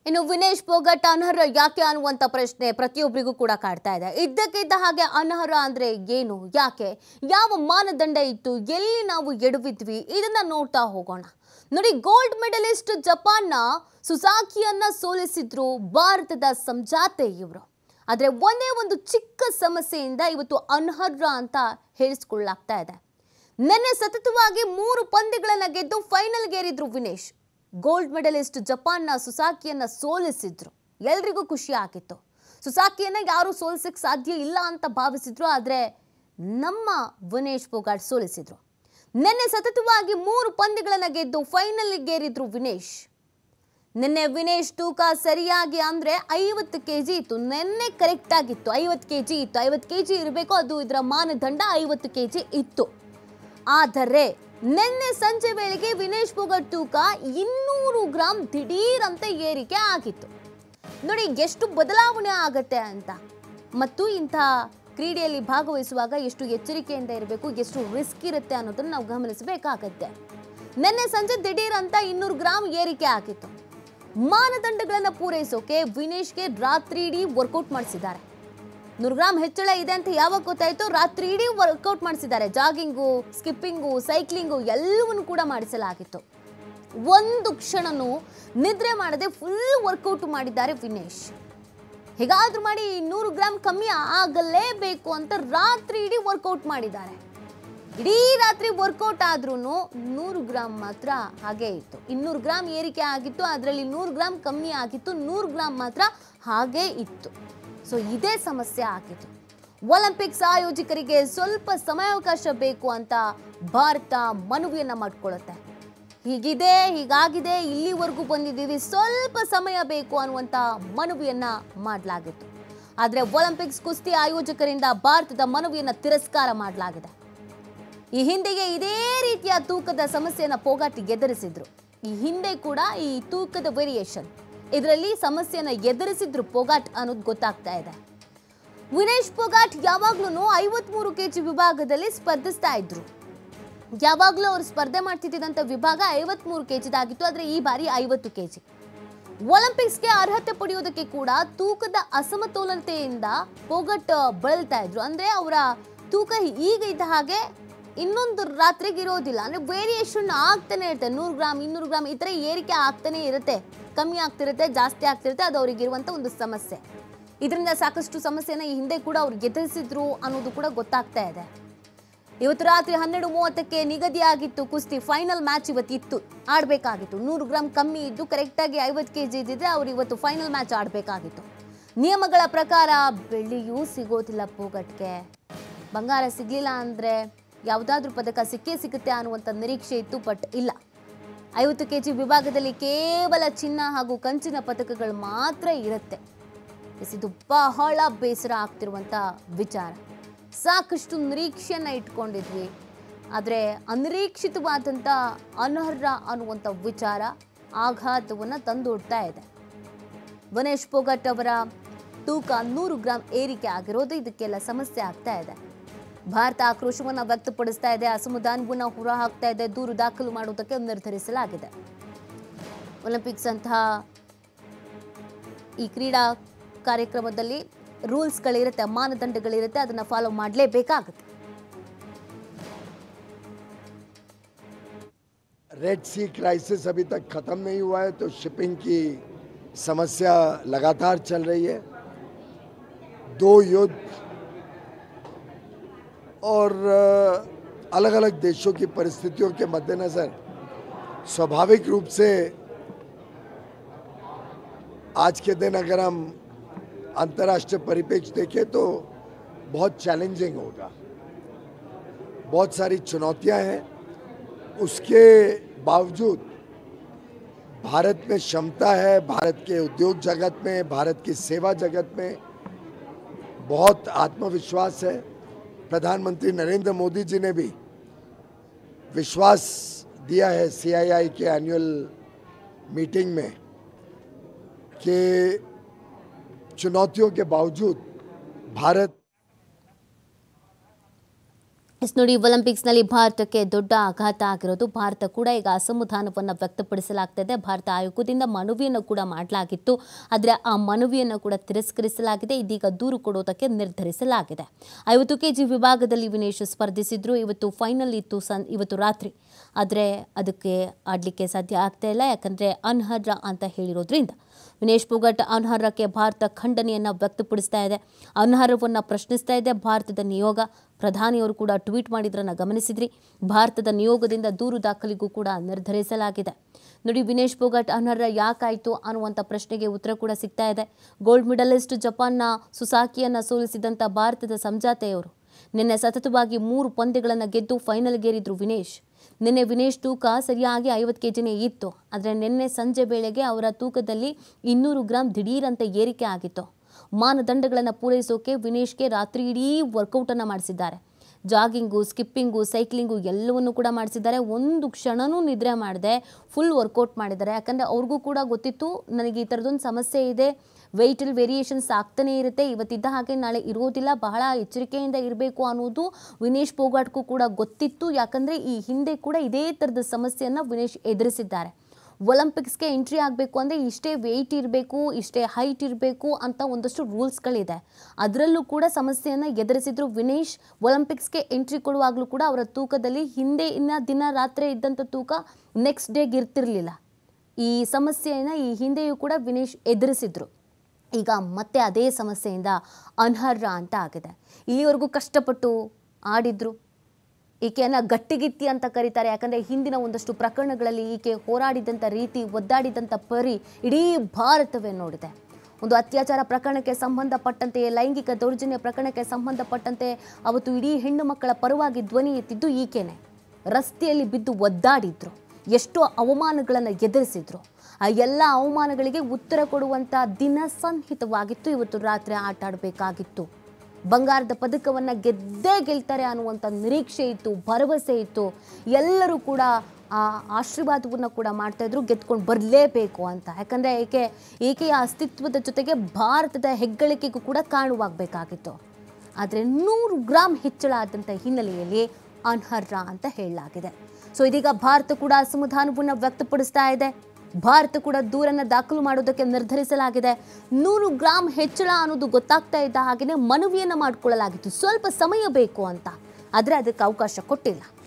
ಇನ್ನು ವಿನೇಶ್ ಫೋಗಟ್ ಅನರ್ಹ ಯಾಕೆ ಅನ್ನುವಂಥ ಪ್ರಶ್ನೆ ಪ್ರತಿಯೊಬ್ಬರಿಗೂ ಕೂಡ ಕಾಡ್ತಾ ಇದೆ ಇದ್ದಕ್ಕಿದ್ದ ಹಾಗೆ ಅನರ್ಹ ಅಂದ್ರೆ ಏನು ಯಾಕೆ ಯಾವ ಮಾನದಂಡ ಇತ್ತು ಎಲ್ಲಿ ನಾವು ಎಡವಿದ್ವಿ ಇದನ್ನ ನೋಡ್ತಾ ಹೋಗೋಣ ನೋಡಿ ಗೋಲ್ಡ್ ಮೆಡಲಿಸ್ಟ್ ಜಪಾನ್ನ ಸುಸಾಕಿಯನ್ನ ಸೋಲಿಸಿದ್ರು ಭಾರತದ ಸಂಜಾತೆ ಇವರು ಆದರೆ ಒಂದೇ ಒಂದು ಚಿಕ್ಕ ಸಮಸ್ಯೆಯಿಂದ ಇವತ್ತು ಅನರ್ಹ ಅಂತ ಹೇಳಿಸ್ಕೊಳ್ಳಾಗ್ತಾ ಇದೆ ನಿನ್ನೆ ಸತತವಾಗಿ ಮೂರು ಪಂದ್ಯಗಳನ್ನ ಗೆದ್ದು ಫೈನಲ್ಗೇರಿದ್ರು ವಿನೇಶ್ ಗೋಲ್ಡ್ ಮೆಡಲಿಸ್ಟ್ ಜಪಾನ್ನ ಸುಸಾಕಿಯನ್ನ ಸೋಲಿಸಿದ್ರು ಎಲ್ರಿಗೂ ಖುಷಿ ಆಗಿತ್ತು ಸುಸಾಕಿಯನ್ನ ಯಾರು ಸೋಲಿಸಕ್ಕೆ ಸಾಧ್ಯ ಇಲ್ಲ ಅಂತ ಭಾವಿಸಿದ್ರು ಆದರೆ ನಮ್ಮ ವಿನೇಶ್ ಫೋಗಾಟ್ ಸೋಲಿಸಿದ್ರು ನಿನ್ನೆ ಸತತವಾಗಿ ಮೂರು ಪಂದ್ಯಗಳನ್ನ ಗೆದ್ದು ಫೈನಲ್ಗೇರಿದ್ರು ವಿನೇಶ್ ನಿನ್ನೆ ವಿನೇಶ್ ತೂಕ ಸರಿಯಾಗಿ ಅಂದ್ರೆ ಐವತ್ತು ಕೆ ಜಿ ಇತ್ತು ನಿನ್ನೆ ಕರೆಕ್ಟ್ ಆಗಿತ್ತು ಐವತ್ತು ಕೆ ಜಿ ಇತ್ತು ಐವತ್ತು ಕೆ ಜಿ ಇರಬೇಕು ಅದು ಇದರ ಮಾನದಂಡ ಐವತ್ತು ಕೆ ಜಿ ಇತ್ತು ಆದರೆ ನಿನ್ನೆ ಸಂಜೆ ವೇಳೆಗೆ ವಿನೇಶ್ ಫೋಗಟ್ ತೂಕ ಇನ್ನೂರು ಗ್ರಾಮ್ ದಿಢೀರ್ ಅಂತ ಏರಿಕೆ ಆಗಿತ್ತು ನೋಡಿ ಎಷ್ಟು ಬದಲಾವಣೆ ಆಗತ್ತೆ ಅಂತ ಮತ್ತು ಇಂಥ ಕ್ರೀಡೆಯಲ್ಲಿ ಭಾಗವಹಿಸುವಾಗ ಎಷ್ಟು ಎಚ್ಚರಿಕೆಯಿಂದ ಇರಬೇಕು ಎಷ್ಟು ರಿಸ್ಕ್ ಇರುತ್ತೆ ಅನ್ನೋದನ್ನು ನಾವು ಗಮನಿಸಬೇಕಾಗತ್ತೆ ನಿನ್ನೆ ಸಂಜೆ ದಿಢೀರ್ ಅಂತ ಇನ್ನೂರು ಗ್ರಾಮ್ ಏರಿಕೆ ಆಗಿತ್ತು ಮಾನದಂಡಗಳನ್ನು ಪೂರೈಸೋಕೆ ವಿನೇಶ್ಗೆ ರಾತ್ರಿ ಇಡೀ ವರ್ಕೌಟ್ ಮಾಡಿಸಿದ್ದಾರೆ ನೂರು ಗ್ರಾಮ್ ಹೆಚ್ಚಳ ಇದೆ ಅಂತ ಯಾವಾಗ ಗೊತ್ತಾಯ್ತು ರಾತ್ರಿ ಇಡೀ ವರ್ಕೌಟ್ ಮಾಡಿಸಿದ್ದಾರೆ ಜಾಗಿಂಗು ಸ್ಕಿಪ್ಪಿಂಗು ಸೈಕ್ಲಿಂಗು ಎಲ್ಲವನ್ನು ಕೂಡ ಮಾಡಿಸಲಾಗಿತ್ತು ಒಂದು ಕ್ಷಣನೂ ನಿದ್ರೆ ಮಾಡದೆ ಫುಲ್ ವರ್ಕೌಟ್ ಮಾಡಿದ್ದಾರೆ ವಿನೇಶ್ ಹೇಗಾದ್ರೂ ಮಾಡಿ ನೂರು ಗ್ರಾಮ್ ಕಮ್ಮಿ ಆಗಲೇಬೇಕು ಅಂತ ರಾತ್ರಿ ಇಡೀ ವರ್ಕೌಟ್ ಮಾಡಿದ್ದಾರೆ ಇಡೀ ರಾತ್ರಿ ವರ್ಕೌಟ್ ಆದ್ರೂ ನೂರು ಗ್ರಾಮ್ ಮಾತ್ರ ಹಾಗೇ ಇತ್ತು ಇನ್ನೂರು ಗ್ರಾಮ್ ಏರಿಕೆ ಆಗಿತ್ತು ಅದರಲ್ಲಿ ನೂರು ಗ್ರಾಮ್ ಕಮ್ಮಿ ಆಗಿತ್ತು ನೂರು ಗ್ರಾಮ್ ಮಾತ್ರ ಹಾಗೇ ಇತ್ತು ಸೊ ಇದೇ ಸಮಸ್ಯೆ ಆಗಿತ್ತು ಒಲಿಂಪಿಕ್ಸ್ ಆಯೋಜಕರಿಗೆ ಸ್ವಲ್ಪ ಸಮಯಾವಕಾಶ ಬೇಕು ಅಂತ ಭಾರತ ಮನವಿಯನ್ನ ಮಾಡ್ಕೊಳ್ಳುತ್ತೆ ಹೀಗಿದೆ ಹೀಗಾಗಿದೆ ಇಲ್ಲಿವರೆಗೂ ಬಂದಿದ್ದೀವಿ ಸ್ವಲ್ಪ ಸಮಯ ಬೇಕು ಅನ್ನುವಂಥ ಮನವಿಯನ್ನ ಮಾಡಲಾಗಿತ್ತು ಆದರೆ ಒಲಿಂಪಿಕ್ಸ್ ಕುಸ್ತಿ ಆಯೋಜಕರಿಂದ ಭಾರತದ ಮನವಿಯನ್ನ ತಿರಸ್ಕಾರ ಮಾಡಲಾಗಿದೆ ಈ ಹಿಂದೆಯೇ ಇದೇ ರೀತಿಯ ತೂಕದ ಸಮಸ್ಯೆಯನ್ನ ಪೋಗಾಟಿ ಎದುರಿಸಿದ್ರು ಈ ಹಿಂದೆ ಕೂಡ ಈ ತೂಕದ ವೇರಿಯೇಷನ್ ಇದರಲ್ಲಿ ಸಮಸ್ಯೆಯನ್ನ ಎದುರಿಸಿದ್ರು ಪೋಗಾಟ್ ಅನ್ನೋದು ಗೊತ್ತಾಗ್ತಾ ಇದೆ ವಿನೇಶ್ ಪೋಗಾಟ್ ಯಾವಾಗ್ಲೂ ಐವತ್ಮೂರು ಕೆಜಿ ವಿಭಾಗದಲ್ಲಿ ಸ್ಪರ್ಧಿಸ್ತಾ ಇದ್ರು ಯಾವಾಗಲೂ ಅವ್ರು ಸ್ಪರ್ಧೆ ಮಾಡ್ತಿದ್ದಂಥ ವಿಭಾಗ ಐವತ್ಮೂರು ಕೆಜಿದಾಗಿತ್ತು ಆದರೆ ಈ ಬಾರಿ ಐವತ್ತು ಕೆಜಿ ಒಲಿಂಪಿಕ್ಸ್ಗೆ ಅರ್ಹತೆ ಪಡೆಯೋದಕ್ಕೆ ಕೂಡ ತೂಕದ ಅಸಮತೋಲನತೆಯಿಂದ ಪೋಗಟ್ ಬಳಲ್ತಾ ಇದ್ರು ಅಂದ್ರೆ ಅವರ ತೂಕ ಈಗ ಇದ್ದ ಹಾಗೆ ಇನ್ನೊಂದು ರಾತ್ರಿಗೆ ಇರೋದಿಲ್ಲ ಅಂದ್ರೆ ವೇರಿಯೇಷನ್ ಆಗ್ತಾನೆ ಇರುತ್ತೆ ನೂರು ಗ್ರಾಮ್ ಇನ್ನೂರು ಗ್ರಾಮ್ ಈ ಥರ ಏರಿಕೆ ಆಗ್ತಾನೆ ಇರುತ್ತೆ ಕಮ್ಮಿ ಆಗ್ತಿರುತ್ತೆ ಜಾಸ್ತಿ ಆಗ್ತಿರುತ್ತೆ ಅದು ಅವ್ರಿಗೆ ಇರುವಂಥ ಒಂದು ಸಮಸ್ಯೆ ಇದರಿಂದ ಸಾಕಷ್ಟು ಸಮಸ್ಯೆನ ಈ ಹಿಂದೆ ಕೂಡ ಅವ್ರು ಎದುರಿಸಿದ್ರು ಅನ್ನೋದು ಕೂಡ ಗೊತ್ತಾಗ್ತಾ ಇದೆ ಇವತ್ತು ರಾತ್ರಿ ಹನ್ನೆರಡು ಮೂವತ್ತಕ್ಕೆ ನಿಗದಿಯಾಗಿತ್ತು ಕುಸ್ತಿ ಫೈನಲ್ ಮ್ಯಾಚ್ ಇವತ್ತಿತ್ತು ಆಡಬೇಕಾಗಿತ್ತು ನೂರು ಗ್ರಾಮ್ ಕಮ್ಮಿ ಇದ್ದು ಕರೆಕ್ಟಾಗಿ ಐವತ್ತು ಕೆ ಜಿ ಇದ್ದಿದ್ರೆ ಅವ್ರು ಇವತ್ತು ಫೈನಲ್ ಮ್ಯಾಚ್ ಆಡಬೇಕಾಗಿತ್ತು ನಿಯಮಗಳ ಪ್ರಕಾರ ಬೆಳ್ಳಿಯೂ ಸಿಗೋದಿಲ್ಲ ಪೋಗಟ್ಗೆ ಬಂಗಾರ ಸಿಗಲಿಲ್ಲ ಅಂದರೆ ಯಾವುದಾದ್ರೂ ಪದಕ ಸಿಕ್ಕೇ ಸಿಗುತ್ತೆ ಅನ್ನುವಂಥ ನಿರೀಕ್ಷೆ ಇತ್ತು ಬಟ್ ಇಲ್ಲ ಐವತ್ತು ಕೆ ಜಿ ವಿಭಾಗದಲ್ಲಿ ಕೇವಲ ಚಿನ್ನ ಹಾಗೂ ಕಂಚಿನ ಪದಕಗಳು ಮಾತ್ರ ಇರುತ್ತೆ ಎಸ್, ಇದು ಬಹಳ ಬೇಸರ ಆಗ್ತಿರುವಂಥ ವಿಚಾರ ಸಾಕಷ್ಟು ನಿರೀಕ್ಷೆಯನ್ನು ಇಟ್ಕೊಂಡಿದ್ವಿ ಆದರೆ ಅನಿರೀಕ್ಷಿತವಾದಂಥ ಅನರ್ಹ ಅನ್ನುವಂಥ ವಿಚಾರ ಆಘಾತವನ್ನು ತಂದೊಡ್ತಾ ಇದೆ ವನೇಶ್ ಪೊಗಟ್ ಅವರ ತೂಕ ನೂರು ಗ್ರಾಂ ಏರಿಕೆ ಆಗಿರೋದು ಇದಕ್ಕೆಲ್ಲ ಸಮಸ್ಯೆ ಆಗ್ತಾ ಇದೆ ಭಾರತ ಆಕ್ರೋಶವನ್ನು ವ್ಯಕ್ತಪಡಿಸ್ತಾ ಇದೆ ಅಸಮಾಧಾನವನ್ನು ಹೊರಹಾಕ್ತಾ ಇದೆ ದೂರು ದಾಖಲು ಮಾಡುವುದಕ್ಕೆ ನಿರ್ಧರಿಸಲಾಗಿದೆ ಒಲಿಂಪಿಕ್ಸ್ ಅಂತಹ ಈ ಕ್ರೀಡಾ ಕಾರ್ಯಕ್ರಮದಲ್ಲಿ ರೂಲ್ಸ್ಗಳಿರುತ್ತೆ ಮಾನದಂಡಗಳಿರುತ್ತೆ ಅದನ್ನು ಫಾಲೋ ಮಾಡಲೇಬೇಕಾಗುತ್ತೆ रेड सी क्राइसिस अभी तक ख़त्म नहीं हुआ है तो शिपिंग की समस्या लगातार चल रही है दो युद्ध और अलग अलग देशों की परिस्थितियों के मद्देनज़र स्वाभाविक रूप से आज के दिन अगर हम अंतर्राष्ट्रीय परिप्रेक्ष्य देखें तो बहुत चैलेंजिंग होगा बहुत सारी चुनौतियां हैं उसके बावजूद भारत में क्षमता है भारत के उद्योग जगत में भारत की सेवा जगत में बहुत आत्मविश्वास है प्रधानमंत्री नरेंद्र मोदी जी ने भी विश्वास दिया है सीआईआई के एनुअल मीटिंग में कि चुनौतियों के बावजूद भारत ಎಸ್ ನೋಡಿ ಒಲಿಂಪಿಕ್ಸ್ನಲ್ಲಿ ಭಾರತಕ್ಕೆ ದೊಡ್ಡ ಆಘಾತ ಆಗಿರೋದು ಭಾರತ ಕೂಡ ಈಗ ಅಸಮಾಧಾನವನ್ನು ವ್ಯಕ್ತಪಡಿಸಲಾಗ್ತಾ ಇದೆ ಭಾರತ ಆಯೋಗದಿಂದ ಮನವಿಯನ್ನು ಕೂಡ ಮಾಡಲಾಗಿತ್ತು ಆದರೆ ಆ ಮನವಿಯನ್ನು ಕೂಡ ತಿರಸ್ಕರಿಸಲಾಗಿದೆ ಇದೀಗ ದೂರು ಕೊಡೋದಕ್ಕೆ ನಿರ್ಧರಿಸಲಾಗಿದೆ ಐವತ್ತು ಕೆ ಜಿ ವಿಭಾಗದಲ್ಲಿ ವಿನೇಶ್ ಸ್ಪರ್ಧಿಸಿದ್ರು ಇವತ್ತು ಫೈನಲ್ ಇತ್ತು ಸನ್ ಇವತ್ತು ರಾತ್ರಿ ಆದರೆ ಅದಕ್ಕೆ ಆಡಲಿಕ್ಕೆ ಸಾಧ್ಯ ಆಗ್ತಾ ಇಲ್ಲ ಯಾಕಂದರೆ ಅನರ್ಹ ಅಂತ ಹೇಳಿರೋದ್ರಿಂದ ವಿನೇಶ್ ಪೋಗಟ್ ಅನರ್ಹಕ್ಕೆ ಭಾರತ ಖಂಡನೆಯನ್ನು ವ್ಯಕ್ತಪಡಿಸ್ತಾ ಇದೆ ಅನರ್ಹವನ್ನು ಪ್ರಶ್ನಿಸ್ತಾ ಇದೆ ಭಾರತದ ನಿಯೋಗ ಪ್ರಧಾನಿಯವರು ಕೂಡ ಟ್ವೀಟ್ ಮಾಡಿದ್ರನ್ನ ಗಮನಿಸಿದ್ರಿ ಭಾರತದ ನಿಯೋಗದಿಂದ ದೂರು ದಾಖಲಿಗೂ ಕೂಡ ನಿರ್ಧರಿಸಲಾಗಿದೆ ನೋಡಿ ವಿನೇಶ್ ಪೋಗಟ್ ಅನರ್ಹ ಯಾಕಾಯಿತು ಅನ್ನುವಂಥ ಪ್ರಶ್ನೆಗೆ ಉತ್ತರ ಕೂಡ ಸಿಗ್ತಾ ಇದೆ ಗೋಲ್ಡ್ ಮೆಡಲಿಸ್ಟ್ ಜಪಾನ್ನ ಸುಸಾಕಿಯನ್ನ ಸೋಲಿಸಿದಂಥ ಭಾರತದ ಸಂಜಾತೆಯವರು ನಿನ್ನೆ ಸತತವಾಗಿ ಮೂರು ಪಂದ್ಯಗಳನ್ನು ಗೆದ್ದು ಫೈನಲ್ಗೇರಿದ್ರು ವಿನೇಶ್ ನಿನ್ನೆ ವಿನೇಶ್ ತೂಕ ಸರಿಯಾಗಿ ಐವತ್ತು ಕೆ ಜಿನೇ ಇತ್ತು ಆದರೆ ನಿನ್ನೆ ಸಂಜೆ ವೇಳೆಗೆ ಅವರ ತೂಕದಲ್ಲಿ ಇನ್ನೂರು ಗ್ರಾಂ ದಿಢೀರಂತೆ ಏರಿಕೆ ಆಗಿತ್ತು ಮಾನದಂಡಗಳನ್ನು ಪೂರೈಸೋಕೆ ವಿನೇಶ್ಗೆ ರಾತ್ರಿ ಇಡೀ ವರ್ಕೌಟನ್ನು ಮಾಡಿಸಿದ್ದಾರೆ ಜಾಗಿಂಗು ಸ್ಕಿಪ್ಪಿಂಗು ಸೈಕ್ಲಿಂಗು ಎಲ್ಲವನ್ನು ಕೂಡ ಮಾಡಿಸಿದ್ದಾರೆ ಒಂದು ಕ್ಷಣನೂ ನಿದ್ರೆ ಮಾಡದೆ ಫುಲ್ ವರ್ಕೌಟ್ ಮಾಡಿದ್ದಾರೆ ಯಾಕಂದರೆ ಅವ್ರಿಗೂ ಕೂಡ ಗೊತ್ತಿತ್ತು ನನಗೆ ಈ ಥರದೊಂದು ಸಮಸ್ಯೆ ಇದೆ ವೆಯ್ಟಲ್ ವೇರಿಯೇಷನ್ಸ್ ಆಗ್ತಾನೇ ಇರುತ್ತೆ ಇವತ್ತಿದ್ದ ಹಾಗೆ ನಾಳೆ ಇರೋದಿಲ್ಲ ಬಹಳ ಎಚ್ಚರಿಕೆಯಿಂದ ಇರಬೇಕು ಅನ್ನೋದು ವಿನೇಶ್ ಪೋಗಾಟ್ಗೂ ಕೂಡ ಗೊತ್ತಿತ್ತು ಯಾಕಂದರೆ ಈ ಹಿಂದೆ ಕೂಡ ಇದೇ ಥರದ ಸಮಸ್ಯೆಯನ್ನು ವಿನೇಶ್ ಎದುರಿಸಿದ್ದಾರೆ ಒಲಿಂಪಿಕ್ಸ್ಗೆ ಎಂಟ್ರಿ ಆಗಬೇಕು ಅಂದರೆ ಇಷ್ಟೇ ವೆಯ್ಟ್ ಇರಬೇಕು ಇಷ್ಟೇ ಹೈಟ್ ಇರಬೇಕು ಅಂತ ಒಂದಷ್ಟು ರೂಲ್ಸ್ಗಳಿದೆ ಅದರಲ್ಲೂ ಕೂಡ ಸಮಸ್ಯೆಯನ್ನು ಎದುರಿಸಿದ್ರು ವಿನೇಶ್ ಒಲಿಂಪಿಕ್ಸ್ಗೆ ಎಂಟ್ರಿ ಕೊಡುವಾಗಲೂ ಕೂಡ ಅವರ ತೂಕದಲ್ಲಿ ಹಿಂದೆ ಇನ್ನ ದಿನ ರಾತ್ರಿ ಇದ್ದಂಥ ತೂಕ ನೆಕ್ಸ್ಟ್ ಡೇಗೆ ಇರ್ತಿರ್ಲಿಲ್ಲ ಈ ಸಮಸ್ಯೆಯನ್ನು ಈ ಹಿಂದೆಯೂ ಕೂಡ ವಿನೇಶ್ ಎದುರಿಸಿದ್ರು ಈಗ ಮತ್ತೆ ಅದೇ ಸಮಸ್ಯೆಯಿಂದ ಅನರ್ಹ ಅಂತ ಆಗಿದೆ ಇಲ್ಲಿವರೆಗೂ ಕಷ್ಟಪಟ್ಟು ಆಡಿದ್ರು ಈಕೆಯನ್ನು ಗಟ್ಟಿಗಿತ್ತಿ ಅಂತ ಕರೀತಾರೆ ಯಾಕಂದರೆ ಹಿಂದಿನ ಒಂದಷ್ಟು ಪ್ರಕರಣಗಳಲ್ಲಿ ಈಕೆ ಹೋರಾಡಿದಂಥ ರೀತಿ ಒದ್ದಾಡಿದಂಥ ಪರಿ ಇಡೀ ಭಾರತವೇ ನೋಡಿದೆ ಒಂದು ಅತ್ಯಾಚಾರ ಪ್ರಕರಣಕ್ಕೆ ಸಂಬಂಧಪಟ್ಟಂತೆ ಲೈಂಗಿಕ ದೌರ್ಜನ್ಯ ಪ್ರಕರಣಕ್ಕೆ ಸಂಬಂಧಪಟ್ಟಂತೆ ಅವತ್ತು ಇಡೀ ಹೆಣ್ಣು ಮಕ್ಕಳ ಪರವಾಗಿ ಧ್ವನಿ ಎತ್ತಿದ್ದು ಈಕೆನೆ ರಸ್ತೆಯಲ್ಲಿ ಬಿದ್ದು ಒದ್ದಾಡಿದ್ರು ಎಷ್ಟೋ ಅವಮಾನಗಳನ್ನು ಎದುರಿಸಿದ್ರು ಆ ಎಲ್ಲ ಅವಮಾನಗಳಿಗೆ ಉತ್ತರ ಕೊಡುವಂಥ ದಿನ ಸನ್ನಿಹಿತವಾಗಿತ್ತು ಇವತ್ತು ರಾತ್ರಿ ಆಟ ಆಡಬೇಕಾಗಿತ್ತು ಬಂಗಾರದ ಪದಕವನ್ನು ಗೆದ್ದೇ ಗೆಲ್ತಾರೆ ಅನ್ನುವಂಥ ನಿರೀಕ್ಷೆ ಇತ್ತು ಭರವಸೆ ಇತ್ತು ಎಲ್ಲರೂ ಕೂಡ ಆ ಆಶೀರ್ವಾದವನ್ನು ಕೂಡ ಮಾಡ್ತಾ ಇದ್ರು ಗೆದ್ಕೊಂಡು ಬರಲೇಬೇಕು ಅಂತ ಯಾಕಂದರೆ ಏಕೆ ಈಕೆಯ ಅಸ್ತಿತ್ವದ ಜೊತೆಗೆ ಭಾರತದ ಹೆಗ್ಗಳಿಕೆಗೂ ಕೂಡ ಕಾರಣವಾಗಬೇಕಾಗಿತ್ತು ಆದರೆ ನೂರು ಗ್ರಾಮ್ ಹೆಚ್ಚಳ ಆದಂಥ ಹಿನ್ನೆಲೆಯಲ್ಲಿ ಅನರ್ಹ ಅಂತ ಹೇಳಲಾಗಿದೆ ಸೊ ಇದೀಗ ಭಾರತ ಕೂಡ ಅಸಮಾಧಾನವನ್ನು ವ್ಯಕ್ತಪಡಿಸ್ತಾ ಇದೆ ಭಾರತ ಕೂಡ ದೂರನ್ನ ದಾಖಲು ಮಾಡೋದಕ್ಕೆ ನಿರ್ಧರಿಸಲಾಗಿದೆ ನೂರು ಗ್ರಾಮ್ ಹೆಚ್ಚಳ ಅನ್ನೋದು ಗೊತ್ತಾಗ್ತಾ ಇದ್ದ ಹಾಗೆಯೇ ಮನವಿಯನ್ನು ಮಾಡಿಕೊಳ್ಳಲಾಗಿತ್ತು ಸ್ವಲ್ಪ ಸಮಯ ಬೇಕು ಅಂತ ಆದರೆ ಅದಕ್ಕೆ ಅವಕಾಶ ಕೊಟ್ಟಿಲ್ಲ